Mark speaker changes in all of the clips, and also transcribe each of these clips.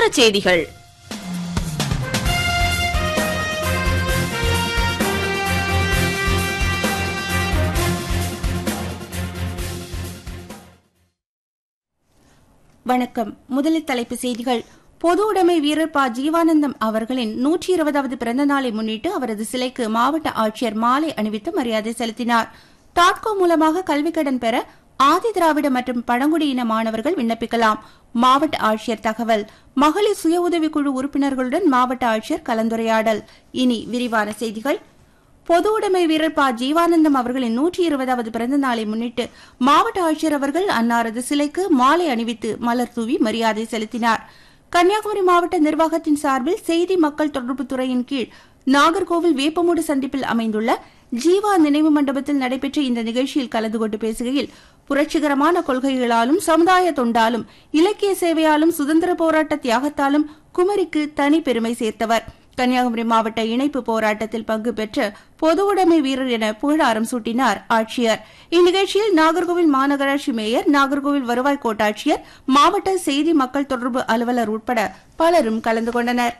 Speaker 1: வட்டார செய்திகள்
Speaker 2: வணக்கம் முதலில் தலைப்பு செய்திகள் பொது உடைமை வீரர் ப ஜீவானந்தம் அவர்களின் நூற்றி இருபதாவது பிறந்த நாளை முன்னிட்டு அவரது சிலைக்கு மாவட்ட ஆட்சியர் மாலை அணிவித்து மரியாதை செலுத்தினார் டாட்கோ மூலமாக கல்விக் கடன் பெற ஆதி திராவிட மற்றும் பழங்குடியின மாணவர்கள் விண்ணப்பிக்கலாம் மாவட்ட ஆட்சியர் தகவல் மகளிர் சுய உதவிக்குழு உறுப்பினர்களுடன் மாவட்ட ஆட்சியர் கலந்துரையாடல் இனி விரிவான செய்திகள் பொது உடைமை வீரர் ப ஜீவானந்தம் அவர்களின் நூற்றி இருபதாவது பிறந்த நாளை முன்னிட்டு மாவட்ட ஆட்சியர் அவர்கள் அன்னாரது சிலைக்கு மாலை அணிவித்து மலர் தூவி மரியாதை செலுத்தினார் கன்னியாகுமரி மாவட்ட நிர்வாகத்தின் சார்பில் செய்தி மக்கள் தொடர்பு துறையின் கீழ் நாகர்கோவில் வேப்பமூடு சந்திப்பில் அமைந்துள்ள ஜீவா நினைவு மண்டபத்தில் நடைபெற்ற இந்த நிகழ்ச்சியில் கலந்து கொண்டு பேசுகையில் புரட்சிகரமான கொள்கைகளாலும் சமுதாய தொண்டாலும் இலக்கிய சேவையாலும் சுதந்திர போராட்ட தியாகத்தாலும் குமரிக்கு தனி பெருமை சேர்த்தவர் கன்னியாகுமரி மாவட்ட இணைப்பு போராட்டத்தில் பங்கு பெற்ற பொது உடைமை வீரர் என புகழாரம் சூட்டினார் ஆட்சியர் இந்நிகழ்ச்சியில் நாகர்கோவில் மாநகராட்சி மேயர் நாகர்கோவில் வருவாய் கோட்டாட்சியர் மாவட்ட செய்தி மக்கள் தொடர்பு அலுவலர் உட்பட பலரும் கலந்து கொண்டனர்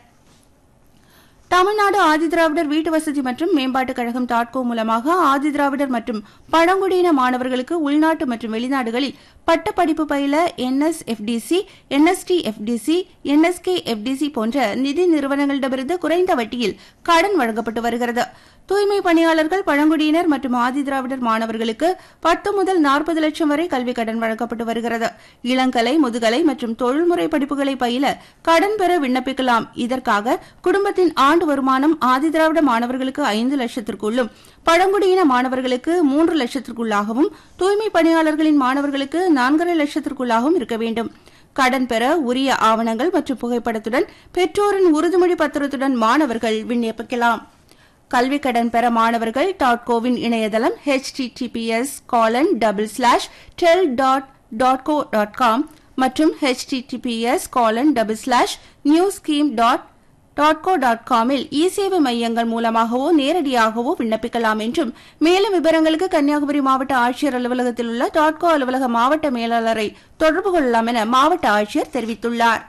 Speaker 2: தமிழ்நாடு ஆதிதிராவிடர் வீட்டு வசதி மற்றும் மேம்பாட்டுக் கழகம் டாட்கோ மூலமாக ஆதிதிராவிடர் மற்றும் பழங்குடியின மாணவர்களுக்கு உள்நாட்டு மற்றும் வெளிநாடுகளில் பட்டப்படிப்பு பயில NSFDC NST FDC NSK FDC போன்ற நிதி நிறுவனங்களிடமிருந்து குறைந்த வட்டியில் கடன் வழங்கப்பட்டு வருகிறது தூய்மை பணியாளர்கள் பழங்குடியினர் மற்றும் ஆதிதிராவிடர் மாணவர்களுக்கு பத்து முதல் நாற்பது லட்சம் வரை கல்விக் கடன் வழங்கப்பட்டு வருகிறது இளங்கலை முதுகலை மற்றும் தொழில்முறை படிப்புகளை பயில கடன் பெற விண்ணப்பிக்கலாம் இதற்காக குடும்பத்தின் ஆண்டு வருமானம் ஆதிதிராவிட மாணவர்களுக்கு ஐந்து லட்சத்திற்குள்ளும் பழங்குடியின மாணவர்களுக்கு மூன்று லட்சத்திற்குள்ளாகவும் தூய்மை பணியாளர்களின் மாணவர்களுக்கு நான்கரை லட்சத்திற்குள்ளாகவும் இருக்க வேண்டும் கடன் பெற உரிய ஆவணங்கள் மற்றும் புகைப்படத்துடன் பெற்றோரின் உறுதிமொழி பத்திரத்துடன் மாணவர்கள் விண்ணப்பிக்கலாம் கல்விக் கடன் பெற மாணவர்கள் டாட்கோவின் இணையதளம் ஹெச்டிடிபிஎஸ் காலன் டபுள் ஸ்லாஷ் டெல் dot dot co dot com மற்றும் HTTPS colon double slash new scheme dot டாட்கோ டாட் காமில் இ சேவை மையங்கள் மூலமாகவோ நேரடியாகவோ விண்ணப்பிக்கலாம் என்றும் மேலும் விவரங்களுக்கு கன்னியாகுமரி மாவட்ட ஆட்சியர் அலுவலகத்தில் உள்ள டாட்கோ அலுவலக மாவட்ட மேலாளரை தொடர்பு கொள்ளலாம் என மாவட்ட ஆட்சியர் தெரிவித்துள்ளார்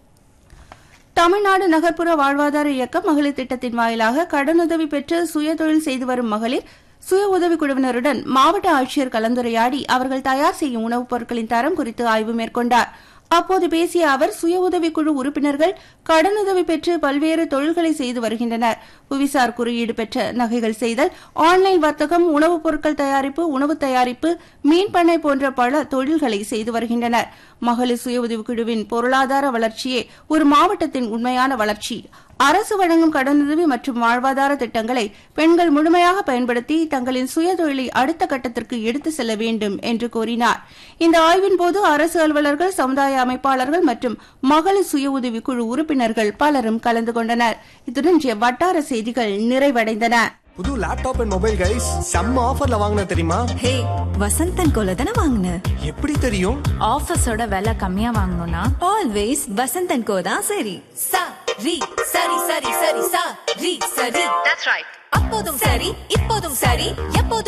Speaker 2: தமிழ்நாடு நகர்ப்புற வாழ்வாதார இயக்கம் மகளிர் திட்டத்தின் வாயிலாக கடனுதவி பெற்று சுயதொழில் செய்து வரும் மகளிர் சுய உதவிக் குழுவினருடன் மாவட்ட ஆட்சியர் கலந்துரையாடி அவர்கள் தயார் செய்யும் உணவுப் பொருட்களின் தரம் குறித்து ஆய்வு மேற்கொண்டார் அப்போது பேசிய அவர் சுய உதவிக்குழு உறுப்பினர்கள் கடனுதவி பெற்று பல்வேறு தொழில்களை செய்து வருகின்றனர் புவிசார் குறியீடு பெற்ற நகைகள் செய்தல் ஆன்லைன் வர்த்தகம் உணவுப் பொருட்கள் தயாரிப்பு உணவு தயாரிப்பு மீன் பண்ணை போன்ற பல தொழில்களை செய்து வருகின்றனர் மகளிர் சுய உதவிக்குழுவின் பொருளாதார வளர்ச்சியே ஒரு மாவட்டத்தின் உண்மையான வளர்ச்சி அரசு வழங்கும் கடனுதவி மற்றும் வாழ்வாதார திட்டங்களை பெண்கள் முழுமையாக பயன்படுத்தி தங்களின் சுயதொழிலை அடுத்த கட்டத்திற்கு எடுத்து செல்ல வேண்டும் என்று கூறினார் இந்த ஆய்வின் போது அரசு அலுவலர்கள் சமுதாய அமைப்பாளர்கள் மற்றும் மகளிர் சுய உதவி குழு உறுப்பினர்கள் பலரும் கலந்து கொண்டனர் இத்துடன் இன்றைய வட்டார செய்திகள் நிறைவடைந்தன
Speaker 3: புது லேப்டாப் அண்ட் மொபைல் கைஸ் செம்ம ஆஃபர்ல வாங்கின தெரியுமா
Speaker 4: ஹே வசந்தன் கோல தானே வாங்கின
Speaker 3: எப்படி தெரியும்
Speaker 5: ஆஃபீஸோட விலை கம்மியா வாங்கணும்னா
Speaker 4: ஆல்வேஸ் வசந்தன் கோ தான் சரி
Speaker 6: sa ri sari sari sari sa ri sari that's right அப்போதும் சரி இப்போதும் சரி எப்போதும்